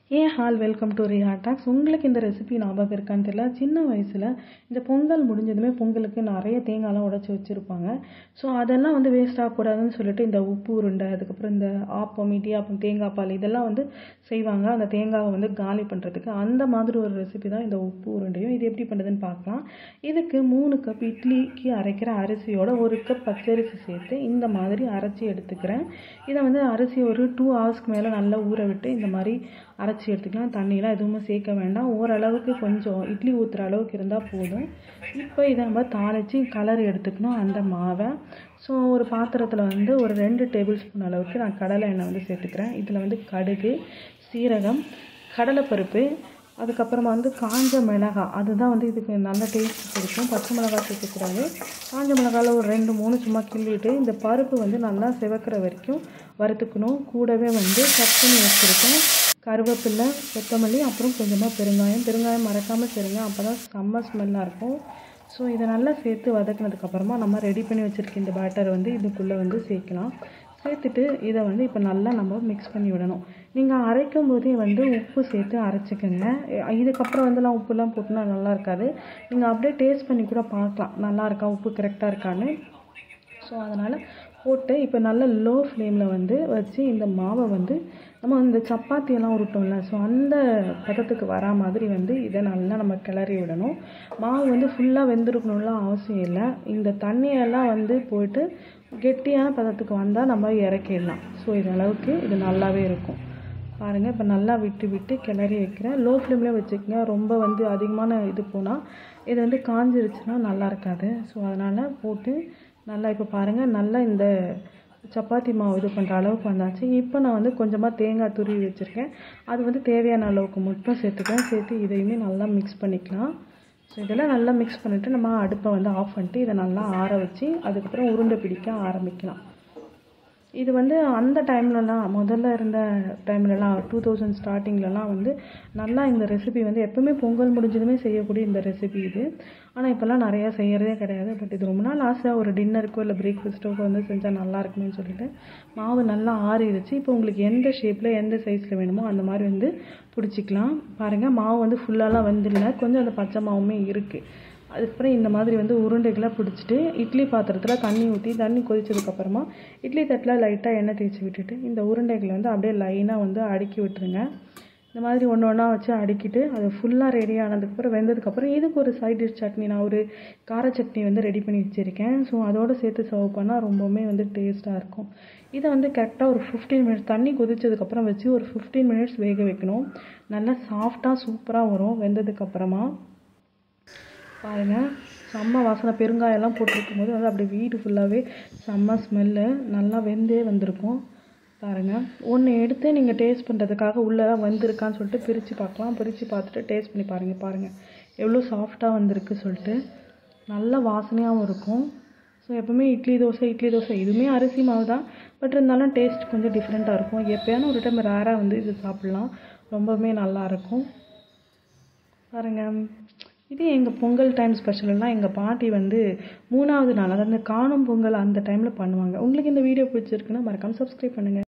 A all welcome to Riya talks உங்களுக்கு இந்த recipe ஞாபகம் இருக்கான்னு தெரியல சின்ன வயசில் இந்த பொங்கல் முடிஞ்சதுமே பொங்கலுக்கு நிறைய தேங்காய்லாம் உடச்சி வச்சுருப்பாங்க ஸோ அதெல்லாம் வந்து வேஸ்ட் ஆகக்கூடாதுன்னு சொல்லிட்டு இந்த உப்பு உருண்டை அதுக்கப்புறம் இந்த ஆப்பம் இடியாப்பம் தேங்காய் பால் இதெல்லாம் வந்து செய்வாங்க அந்த தேங்காவை வந்து காலி பண்ணுறதுக்கு அந்த மாதிரி ஒரு ரெசிபி தான் இந்த உப்பு உருண்டையும் இது எப்படி பண்ணுறதுன்னு பார்க்கலாம் இதுக்கு மூணு கப் இட்லிக்கு அரைக்கிற அரிசியோட ஒரு கப் பச்சரிசி சேர்த்து இந்த மாதிரி அரைச்சி எடுத்துக்கிறேன் இதை வந்து அரிசி ஒரு டூ ஹவர்ஸ்க்கு மேலே நல்லா ஊற விட்டு இந்த மாதிரி அரைச்சி எடுத்துக்கலாம் தண்ணியெலாம் எதுவுமே சேர்க்க வேண்டாம் ஓரளவுக்கு கொஞ்சம் இட்லி ஊற்றுற அளவுக்கு இருந்தால் போதும் இப்போ இதை நம்ம தாளித்து கலர் எடுத்துக்கணும் அந்த மாவை ஸோ ஒரு பாத்திரத்தில் வந்து ஒரு ரெண்டு டேபிள் ஸ்பூன் அளவுக்கு நான் கடலை எண்ணெய் வந்து சேர்த்துக்கிறேன் இதில் வந்து கடுகு சீரகம் கடலைப்பருப்பு அதுக்கப்புறமா வந்து காஞ்ச மிளகாய் அதுதான் வந்து இதுக்கு நல்ல டேஸ்ட் கொடுக்கும் பச்சை மிளகாய் சேர்க்கக்கூடாது காஞ்ச மிளகாயில் ஒரு ரெண்டு மூணு சும்மா கிள்ளிட்டு இந்த பருப்பு வந்து நல்லா சிவக்கிற வரைக்கும் வறுத்துக்கணும் கூடவே வந்து கட் பண்ணி வச்சுருக்கேன் கருவேப்பிலை கொத்தமல்லி அப்புறம் கொஞ்சமாக பெருங்காயம் பெருங்காயம் மறக்காமல் சேருங்க அப்போ தான் செம்ம ஸ்மெல்லாக இருக்கும் ஸோ இதை நல்லா சேர்த்து வதக்கினதுக்கப்புறமா நம்ம ரெடி பண்ணி வச்சுருக்க இந்த பேட்டர் வந்து இதுக்குள்ளே வந்து சேர்க்கலாம் சேர்த்துட்டு இதை வந்து இப்போ நல்லா நம்ம மிக்ஸ் பண்ணி விடணும் நீங்கள் அரைக்கும் போதே வந்து உப்பு சேர்த்து அரைச்சிக்கோங்க இதுக்கப்புறம் வந்துலாம் உப்புலாம் போட்டுனா நல்லா இருக்காது நீங்கள் அப்படியே டேஸ்ட் பண்ணி கூட பார்க்கலாம் நல்லா இருக்கா உப்பு கரெக்டாக இருக்கான்னு ஸோ அதனால் போட்டு இப்போ நல்ல லோ ஃப்ளேமில் வந்து வச்சு இந்த மாவை வந்து நம்ம இந்த சப்பாத்தியெல்லாம் உருட்டோம்ல ஸோ அந்த பதத்துக்கு வரா மாதிரி வந்து இதை நல்லா நம்ம கிளறி விடணும் மாவு வந்து ஃபுல்லாக வெந்திருக்கணும்லாம் அவசியம் இல்லை இந்த தண்ணியெல்லாம் வந்து போயிட்டு கெட்டியான பதத்துக்கு வந்தால் நம்ம இறக்கிடலாம் ஸோ இது அளவுக்கு இது நல்லாவே இருக்கும் பாருங்கள் இப்போ நல்லா விட்டு விட்டு கிளறி வைக்கிறேன் லோ ஃப்ளேம்லேயே வச்சுக்கோங்க ரொம்ப வந்து அதிகமான இது போனால் இது வந்து காஞ்சிருச்சுன்னா நல்லா இருக்காது ஸோ அதனால் போட்டு நல்லா இப்போ பாருங்கள் நல்லா இந்த சப்பாத்தி மாவு இது பண்ணுற அளவுக்கு வந்தாச்சு இப்போ நான் வந்து கொஞ்சமாக தேங்காய் துருவி வச்சுருக்கேன் அது வந்து தேவையான அளவுக்கு மட்டும் சேர்த்துக்கிறேன் சேர்த்து இதையுமே நல்லா மிக்ஸ் பண்ணிக்கலாம் ஸோ இதெல்லாம் நல்லா மிக்ஸ் பண்ணிவிட்டு நம்ம அடுப்பை வந்து ஆஃப் பண்ணிட்டு இதை நல்லா ஆற வச்சு அதுக்கப்புறம் உருண்டை பிடிக்க ஆரம்பிக்கலாம் இது வந்து அந்த டைம்லலாம் முதல்ல இருந்த டைம்லலாம் டூ தௌசண்ட் ஸ்டார்டிங்லலாம் வந்து நல்லா இந்த ரெசிபி வந்து எப்போவுமே பொங்கல் முடிஞ்சதுமே செய்யக்கூடிய இந்த ரெசிபி இது ஆனால் இப்போல்லாம் நிறையா செய்கிறதே கிடையாது பட் இது ரொம்ப நாள் ஆசையாக ஒரு டின்னருக்கோ இல்லை பிரேக்ஃபாஸ்ட்டோக்கோ வந்து செஞ்சால் நல்லா இருக்குமே சொல்லிட்டு மாவு நல்லா ஆறிடுச்சு இப்போ உங்களுக்கு எந்த ஷேப்பில் எந்த சைஸில் வேணுமோ அந்த மாதிரி வந்து பிடிச்சிக்கலாம் பாருங்கள் மாவு வந்து ஃபுல்லாலாம் வந்துடல கொஞ்சம் அந்த பச்சை மாவுமே இருக்குது அதுக்கப்புறம் இந்த மாதிரி வந்து உருண்டைகளை பிடிச்சிட்டு இட்லி பாத்திரத்தில் தண்ணி ஊற்றி தண்ணி கொதிச்சதுக்கப்புறமா இட்லி தட்டில் லைட்டாக எண்ணெய் தேய்ச்சி விட்டுட்டு இந்த உருண்டைகளை வந்து அப்படியே லைனாக வந்து அடுக்கி விட்டுருங்க இந்த மாதிரி ஒன்று ஒன்றா வச்சு அடுக்கிட்டு அது ஃபுல்லாக ரெடி ஆனதுக்கப்புறம் வெந்ததுக்கப்புறம் இதுக்கு ஒரு சைட் டிஷ் சட்னி நான் ஒரு கார சட்னி வந்து ரெடி பண்ணி வச்சுருக்கேன் ஸோ அதோடு சேர்த்து சர்வ் பண்ணால் ரொம்பவுமே வந்து டேஸ்ட்டாக இருக்கும் இதை வந்து கரெக்டாக ஒரு ஃபிஃப்டீன் மினிட்ஸ் தண்ணி கொதிச்சதுக்கப்புறம் வச்சு ஒரு ஃபிஃப்டீன் மினிட்ஸ் வேக வைக்கணும் நல்லா சாஃப்டாக சூப்பராக வரும் வெந்ததுக்கப்புறமா பாருங்கள் செம்ம வாசனை பெருங்காயெல்லாம் போட்டிருக்கும் போது வந்து அப்படியே வீடு ஃபுல்லாகவே செம்ம ஸ்மெல்லு நல்லா வெந்தே வந்திருக்கும் பாருங்கள் ஒன்று எடுத்து நீங்கள் டேஸ்ட் பண்ணுறதுக்காக உள்ளே தான் வந்திருக்கான்னு சொல்லிட்டு பிரித்து பார்க்கலாம் பிரித்து பார்த்துட்டு டேஸ்ட் பண்ணி பாருங்கள் பாருங்கள் எவ்வளோ சாஃப்டாக வந்திருக்கு சொல்லிட்டு நல்ல வாசனையாகவும் இருக்கும் ஸோ எப்போவுமே இட்லி தோசை இட்லி தோசை இதுவுமே அரிசி மாவு தான் பட் இருந்தாலும் டேஸ்ட் கொஞ்சம் டிஃப்ரெண்ட்டாக இருக்கும் எப்போயான ஒரு டைம் ரேராக வந்து இது சாப்பிட்லாம் ரொம்பவுமே நல்லாயிருக்கும் பாருங்கள் இது எங்கள் பொங்கல் டைம் ஸ்பெஷல்லாம் எங்கள் பாட்டி வந்து மூணாவது நாள் அதாவது காணும் பொங்கல் அந்த டைமில் பண்ணுவாங்க உங்களுக்கு இந்த வீடியோ பிடிச்சிருக்குன்னா மறக்காமல் சப்ஸ்கிரைப் பண்ணுங்கள்